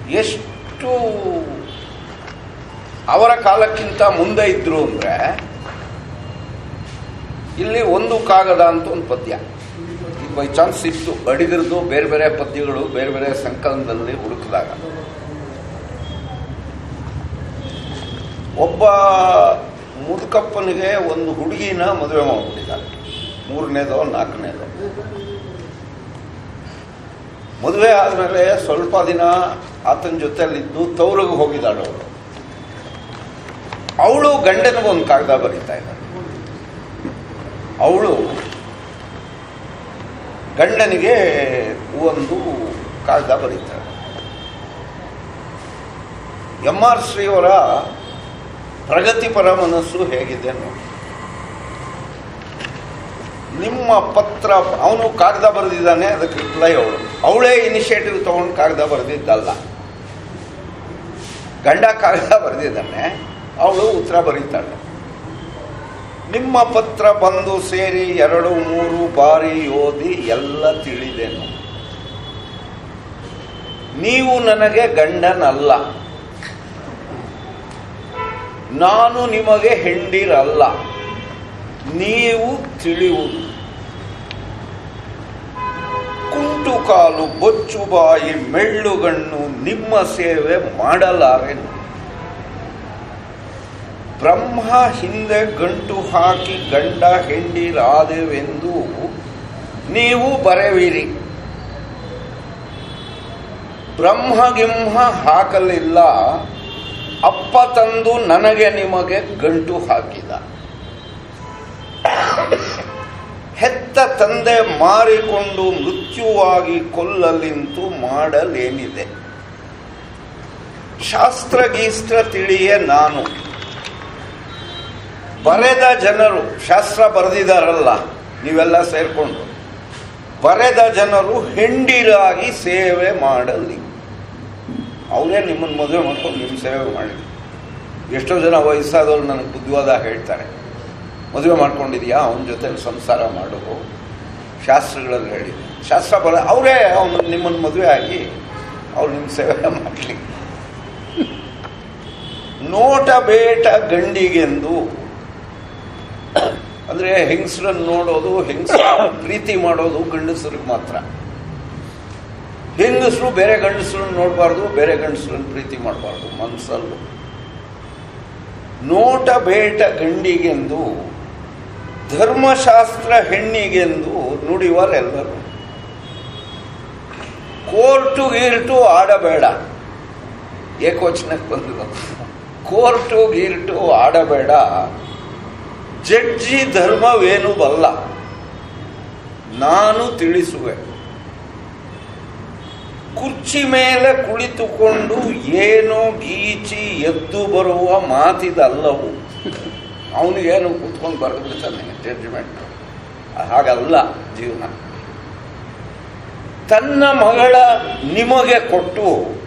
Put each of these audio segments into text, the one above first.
ಎಷ್ಟು ಅವರ ಕಾಲಕ್ಕಿಂತ ಮುಂದೆ ಇದ್ರು ಅಂದ್ರೆ ಇಲ್ಲಿ ಒಂದು ಕಾಗದ ಅಂತ ಒಂದು ಪದ್ಯ ಈಗ ಬೈ ಚಾನ್ಸ್ ಇತ್ತು ಅಡಿಗರದು ಬೇರೆ ಬೇರೆ ಪದ್ಯಗಳು ಬೇರೆ ಬೇರೆ ಸಂಕಲನದಲ್ಲಿ ಹುಡುಕಿದಾಗ ಒಬ್ಬ ಮುದುಕಪ್ಪನಿಗೆ ಒಂದು ಹುಡುಗಿನ ಮದುವೆ ಮಾಡಿಬಿಟ್ಟಿದ್ದಾರೆ ಮೂರನೇದೋ ನಾಲ್ಕನೇದೋ ಮದುವೆ ಆದಮೇಲೆ ಸ್ವಲ್ಪ ದಿನ ಆತನ ಜೊತೆಲಿದ್ದು ತೌರಿಗೆ ಹೋಗಿದ್ದಾಳೆ ಅವಳು ಅವಳು ಗಂಡನಿಗೊಂದು ಕಾಗದ ಬರೀತಾ ಇದ್ದಾಳೆ ಅವಳು ಗಂಡನಿಗೆ ಒಂದು ಕಾಗದ ಬರೀತಾಳೆ ಎಂ ಆರ್ ಶ್ರೀಯವರ ಪ್ರಗತಿಪರ ಮನಸ್ಸು ಹೇಗಿದೆ ನೋಡಿ ನಿಮ್ಮ ಪತ್ರ ಅವನು ಕಾಗದ ಬರೆದಿದ್ದಾನೆ ಅದಕ್ಕೆ ರಿಪ್ಲೈ ಅವಳು ಅವಳೇ ಇನಿಷಿಯೇಟಿವ್ ತಗೊಂಡು ಕಾಗದ ಬರೆದಿದ್ದಲ್ಲ ಗಂಡ ಕಾಗದ ಬರೆದಿದ್ದಾನೆ ಅವಳು ಉತ್ತರ ಬರೀತಾಳೆ ನಿಮ್ಮ ಪತ್ರ ಬಂದು ಸೇರಿ ಎರಡು ಮೂರು ಬಾರಿ ಓದಿ ಎಲ್ಲ ತಿಳಿದೆನು ನೀವು ನನಗೆ ಗಂಡನಲ್ಲ ನಾನು ನಿಮಗೆ ಹೆಂಡಿರಲ್ಲ ನೀವು ತಿಳಿಯುವುದು ಕುಂಟು ಕಾಲು ಬೊಚ್ಚು ಬಾಯಿ ಮೆಳ್ಳುಗಣ್ಣು ನಿಮ್ಮ ಸೇವೆ ಮಾಡಲಾರೆನು ಬ್ರಹ್ಮ ಹಿಂದೆ ಗಂಟು ಹಾಕಿ ಗಂಡ ಹೆಂಡಿರಾದೆವೆಂದು ನೀವು ಬರೆವಿರಿ ಬ್ರಹ್ಮಗಿಂಹ ಹಾಕಲಿಲ್ಲ ಅಪ್ಪ ತಂದು ನನಗೆ ನಿಮಗೆ ಗಂಟು ಹಾಕಿದ ಹೆತ್ತ ತಂದೆ ಮಾರಿಕೊಂಡು ಮೃತ್ಯುವಾಗಿ ಕೊಲ್ಲಲಿಂತು ಮಾಡಲೇನಿದೆ ಶಾಸ್ತ್ರ ಗೀಸ್ತ್ರ ತಿಳಿಯೇ ನಾನು ಬರೆದ ಜನರು ಶಾಸ್ತ್ರ ಬರೆದಿದ್ದಾರಲ್ಲ ನೀವೆಲ್ಲ ಸೇರ್ಕೊಂಡು ಬರೆದ ಜನರು ಹೆಂಡಿರಾಗಿ ಸೇವೆ ಮಾಡಲಿ ಅವರೇ ನಿಮ್ಮನ್ನು ಮದುವೆ ಮಾಡ್ಕೊಂಡು ನಿಮ್ಮ ಸೇವೆ ಮಾಡಿ ಎಷ್ಟೋ ಜನ ವಯಸ್ಸಾದವ್ರು ನನಗೆ ಬುದ್ಧಿವಾದ ಹೇಳ್ತಾರೆ ಮದುವೆ ಮಾಡ್ಕೊಂಡಿದ್ಯಾ ಅವನ ಜೊತೆ ಸಂಸಾರ ಮಾಡು ಶಾಸ್ತ್ರಗಳಲ್ಲಿ ಹೇಳಿ ಶಾಸ್ತ್ರ ಬರ ಅವರೇ ಅವನು ನಿಮ್ಮನ್ನು ಮದುವೆ ಆಗಿ ಅವ್ರು ನಿಮ್ಮ ಸೇವೆ ಮಾಡಲಿ ನೋಟ ಬೇಟ ಗಂಡಿಗೆಂದು ಅಂದ್ರೆ ಹೆಂಗಸರನ್ನು ನೋಡೋದು ಹೆಂಗಸರ ಪ್ರೀತಿ ಮಾಡೋದು ಗಂಡಸರಿಗೆ ಮಾತ್ರ ಹೆಂಗಸರು ಬೇರೆ ಗಂಡಸರನ್ನು ನೋಡಬಾರ್ದು ಬೇರೆ ಗಂಡಸರನ್ನು ಪ್ರೀತಿ ಮಾಡಬಾರ್ದು ಮನಸ್ಸಲ್ಲೂ ನೋಟ ಬೇಟ ಗಂಡಿಗೆಂದು ಧರ್ಮಶಾಸ್ತ್ರ ಹೆಣ್ಣಿಗೆಂದು ನುಡಿವರೆಲ್ಲರೂ ಕೋರ್ಟು ಗೀರ್ಟು ಆಡಬೇಡ ಏಕವಚನಕ್ಕೆ ಬಂದಿರೋ ಕೋರ್ಟು ಗೀರ್ಟು ಆಡಬೇಡ ಜಡ್ಜಿ ಧರ್ಮವೇನು ಬಲ್ಲ ನಾನು ತಿಳಿಸುವೆ ಕುರ್ಚಿ ಮೇಲೆ ಕುಳಿತುಕೊಂಡು ಏನೋ ಗೀಚಿ ಎದ್ದು ಬರುವ ಮಾತಿದಲ್ಲವು ಅವನಿಗೇನು ಕೂತ್ಕೊಂಡು ಬರೆದು ಬಿಡ್ತಾನೆ ಜಡ್ಜ್ಮೆಂಟ್ ಹಾಗಲ್ಲ ಜೀವನ ತನ್ನ ಮಗಳ ನಿಮಗೆ ಕೊಟ್ಟು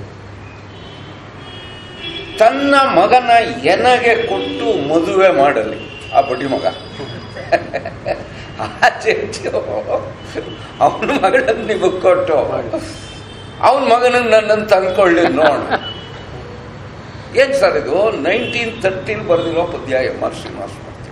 ತನ್ನ ಮಗನ ಎನಗೆ ಕೊಟ್ಟು ಮದುವೆ ಮಾಡಲಿ ಆ ಬಡ್ಡಿ ಮಗ ಆ ಜಡ್ಜು ಅವನ ಮಗಳನ್ನ ನಿಮಗೆ ಕೊಟ್ಟು ಅವನ ಮಗನಿಗೆ ನನ್ನನ್ನು ತಂದ್ಕೊಳ್ಳಿ ನೋಡು ಏನ್ ಸರ್ ಇದು ನೈನ್ಟೀನ್ ತರ್ಟಿಲ್ ಬರೆದಿರೋ ಪದ್ಯ ಎಂ ಆರ್ ಶ್ರೀನಿವಾಸ ಮೂರ್ತಿ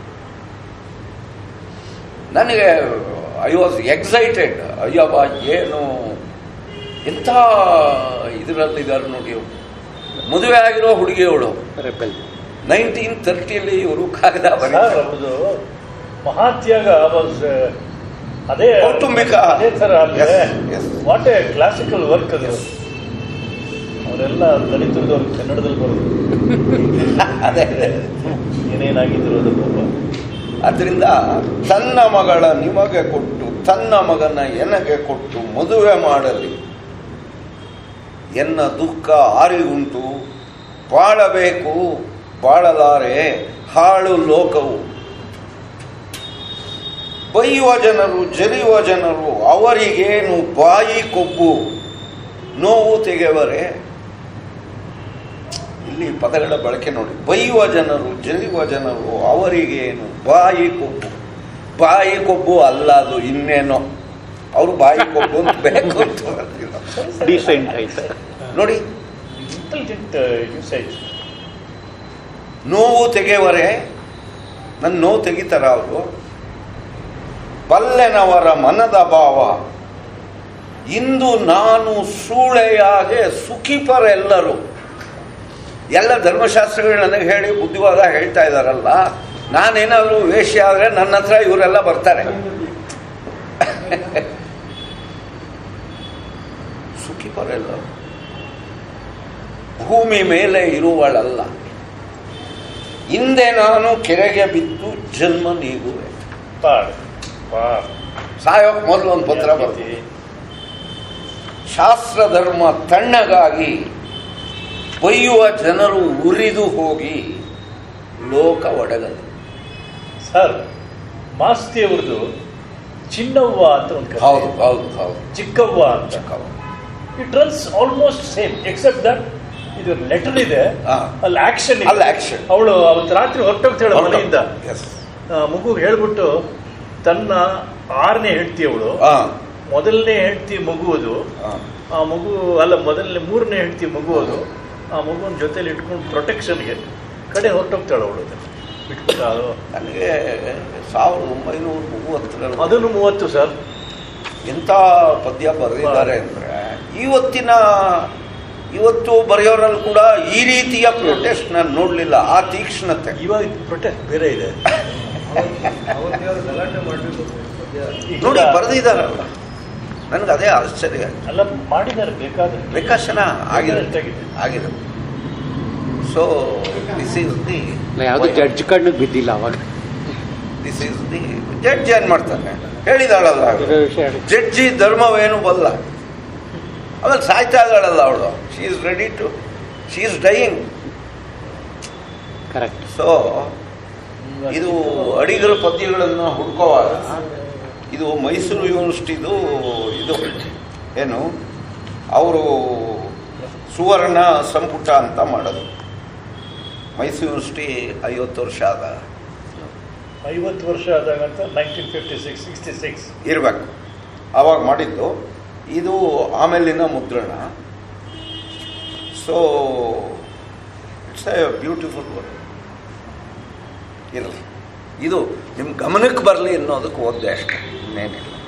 ನನಗೆ ಐ ವಾಸ್ ಎಕ್ಸೈಟೆಡ್ ಅಯ್ಯವ್ವ ಏನು ಎಂಥ ಇದರಲ್ಲಿದ್ದಾರೆ ನೋಡಿ ಇವ್ರು. ಮದುವೆ ಆಗಿರೋ ಹುಡುಗಿಯವಳು ರೆಬೆಲ್ ನೈನ್ಟೀನ್ ತರ್ಟಿಯಲ್ಲಿ ಇವರು ಕಾಗದ ಸರ್ ಬರೀತಾರೆ ಅವ್ರದ್ದು ಮಹಾತ್ಯಾಗ ವಾಸ್ ಅದೇ ಕೌಟುಂಬಿಕ. ಅದೇ ತರ Yes, yes. What a classical work ಅದು ಅವರೆಲ್ಲ ದಲಿತರದವ್ರು ಕನ್ನಡದಲ್ಲಿ ಬರೋದು ಅದೇ ಏನೇನಾಗಿದ್ರು ಅದು ಪಾಪ ಅದರಿಂದ ತನ್ನ ಮಗಳ ನಿಮಗೆ ಕೊಟ್ಟು ತನ್ನ ಮಗನ ಎನಗೆ ಕೊಟ್ಟು ಮದುವೆ ಮಾಡಲಿ ಎನ್ನ ದುಃಖ ಆರಿಗುಂಟು ಬಾಳಬೇಕು ಬಾಳಲಾರೆ ಹಾಳು ಲೋಕವು ಬೈಯುವ ಜನರು ಜರಿಯುವ ಜನರು ಅವರಿಗೇನು ಬಾಯಿ ಕೊಬ್ಬು ನೋವು ತೆಗೆವರೆ ಇಲ್ಲಿ ಪದಗಳ ಬಳಕೆ ನೋಡಿ ಬೈಯುವ ಜನರು ಜರಿಯುವ ಜನರು ಅವರಿಗೇನು ಬಾಯಿ ಕೊಬ್ಬು ಬಾಯಿ ಕೊಬ್ಬು ಅಲ್ಲ ಅದು ಇನ್ನೇನೋ ಅವರು ಬಾಯಿ ಕೊಬ್ಬು ಅಂತ ಬೇಕು ಅಂತ ಬರ್ತಿಲ್ಲ. ಡೀಸೆಂಟ್ ಐತೆ ನೋಡಿ ಇಂಟೆಲಿಜೆಂಟ್ ಯೂಸೇಜ್ ನೋವು ತೆಗೆಯವರೇ ನನ್ನ ನೋವು ತೆಗಿತಾರ ಅವರು ಬಲ್ಲೆನವರ ಮನದ ಭಾವ ಇಂದು ನಾನು ಸೂಳೆಯಾಗೆ ಸುಖಿಪರೆಲ್ಲರೂ ಎಲ್ಲ ಧರ್ಮಶಾಸ್ತ್ರಗಳು ನನಗೆ ಹೇಳಿ ಬುದ್ಧಿವಾದ ಹೇಳ್ತಾ ಇದ್ದಾರಲ್ಲ ನಾನೇನಾದರೂ ವೇಷ್ಯ ಆದರೆ ನನ್ನ ಹತ್ರ ಇವರೆಲ್ಲ ಬರ್ತಾರೆ ಸುಖಿಪರೆಲ್ಲರೂ ಭೂಮಿ ಮೇಲೆ ಇರುವಳಲ್ಲ ಹಿಂದೆ ನಾನು ಕೆರೆಗೆ ಬಿದ್ದು ಜನ್ಮ ನೀಗುವೆ ಪಾಡ್ ಪಾಡ್ ಸಾಯೋಕ್ ಮೊದಲು ಒಂದು ಪತ್ರ ಬರ್ತದೆ ಶಾಸ್ತ್ರ ಧರ್ಮ ತಣ್ಣಗಾಗಿ ಬೈಯುವ ಜನರು ಉರಿದು ಹೋಗಿ ಲೋಕ ಒಡಗದು ಸರ್ ಮಾಸ್ತಿ ಅವ್ರದ್ದು ಚಿನ್ನವ್ವ ಅಂತ ಒಂದು ಕಥೆ ಹೌದು ಇದೆ. ಹೌದು ಹೌದು ಚಿಕ್ಕವ್ವ ಅಂತ it runs almost same except that ಇದು ಲೆಟರ್ ಇದೆ ಹಾ. ಅಲ್ಲಿ ಆಕ್ಷನ್ ಅಲ್ಲಿ action. ಅವಳು ಅವತ್ತು ರಾತ್ರಿ ಹೊರಟೋಗ್ತಾಳೆ ಮನೆಯಿಂದ ಎಸ್ ಮಗು ಹೇಳ್ಬಿಟ್ಟು ತನ್ನ ಆರನೇ ಹೆಂಡತಿ ಅವಳು ಹಾ ಮೊದಲನೇ ಹೆಂಡತಿ ಮಗುವುದು ಹಾ. ಆ ಮಗು ಅಲ್ಲ ಮೊದಲನೇ ಮೂರನೇ ಹೆಂಡತಿ ಮಗುವುದು ಆ ಮಗುವಿನ ಜೊತೆಲಿ ಇಟ್ಕೊಂಡು ಪ್ರೊಟೆಕ್ಷನ್ಗೆ ಕಡೆ ಹೊರಟೋಗ್ತಾಳೆ ಅವಳು ಬಿಟ್ಬಿಟ್ಟು ಅದು ನನಗೆ ಸಾವಿರದ ಒಂಬೈನೂರ ಮೂವತ್ತರಲ್ಲಿ ಅದನ್ನು ಮೂವತ್ತು ಸರ್ ಎಂಥ ಪದ್ಯ ಬರೆದಿದ್ದಾರೆ ಅಂದರೆ ಇವತ್ತಿನ ಇವತ್ತು ಬರೆಯೋರಲ್ಲಿ ಕೂಡ ಈ ರೀತಿಯ ಪ್ರೊಟೆಸ್ಟ್ ನಾನು ನೋಡಲಿಲ್ಲ ಆ ತೀಕ್ಷ್ಣತೆ ಇವಾಗ ಪ್ರೊಟೆಕ್ಟ್ ಬೇರೆ ಇದೆ ಈಗ ನೋಡಿ ಬರೆದಿದ್ದಾರಲ್ಲ ನನಗೆ ಅದೇ ಆಶ್ಚರ್ಯ ಆಯ್ತು. ಎಲ್ಲ ಮಾಡಿದ್ದಾರೆ ಬೇಕಾದ್ರೆ ಬೇಕಾಶನ ಆಗಿದೆ ಬೇಕಾಗಿದೆ. ಆಗಿದೆ ಸೊ ದಿಸ್ ಈಸ್ ದಿ ಯಾವುದು ಜಡ್ಜ್ ಕಣ್ಣಿಗೆ ಬಿದ್ದಿಲ್ಲ ಅವಾಗ ದಿಸ್ ಈಸ್ ದಿ ಜಡ್ಜ್ ಏನು ಮಾಡ್ತಾನೆ ಹೇಳಿದಾಳಲ್ಲ ಇರೋ ವಿಷಯ ಹೇಳಿ. ಜಡ್ಜಿ ಧರ್ಮವೇನು ಬಲ್ಲ ಆಮೇಲೆ ಸಾಯ್ತಾ ಇದ್ದಾಳಲ್ಲ ಅವಳು she is ready to she is dying correct so ಇದು ಅಡಿಗರ ಪದ್ಯಗಳನ್ನು ಹುಡ್ಕೋವಾಗ ಇದು ಮೈಸೂರು ಯೂನಿವರ್ಸಿಟಿದು ಇದು ಏನು ಅವರು ಸುವರ್ಣ ಸಂಪುಟ ಅಂತ ಮಾಡೋದು ಮೈಸೂರು ಯೂನಿವರ್ಸಿಟಿ ಐವತ್ತು ವರ್ಷ ಆದ ಐವತ್ತು ವರ್ಷ ಆದಾಗಂತ nineteen fifty six sixty six ಇರಬೇಕು ಆವಾಗ ಮಾಡಿದ್ದು ಇದು ಆಮೇಲಿನ ಮುದ್ರಣ so it's a beautiful work ಇರಲಿ ಇದು ನಿಮ್ಮ ಗಮನಕ್ಕೆ ಬರಲಿ ಅನ್ನೋದಕ್ಕೆ ಓದ್ದೆ ಅಷ್ಟೇ ಇನ್ನೇನಿಲ್ಲ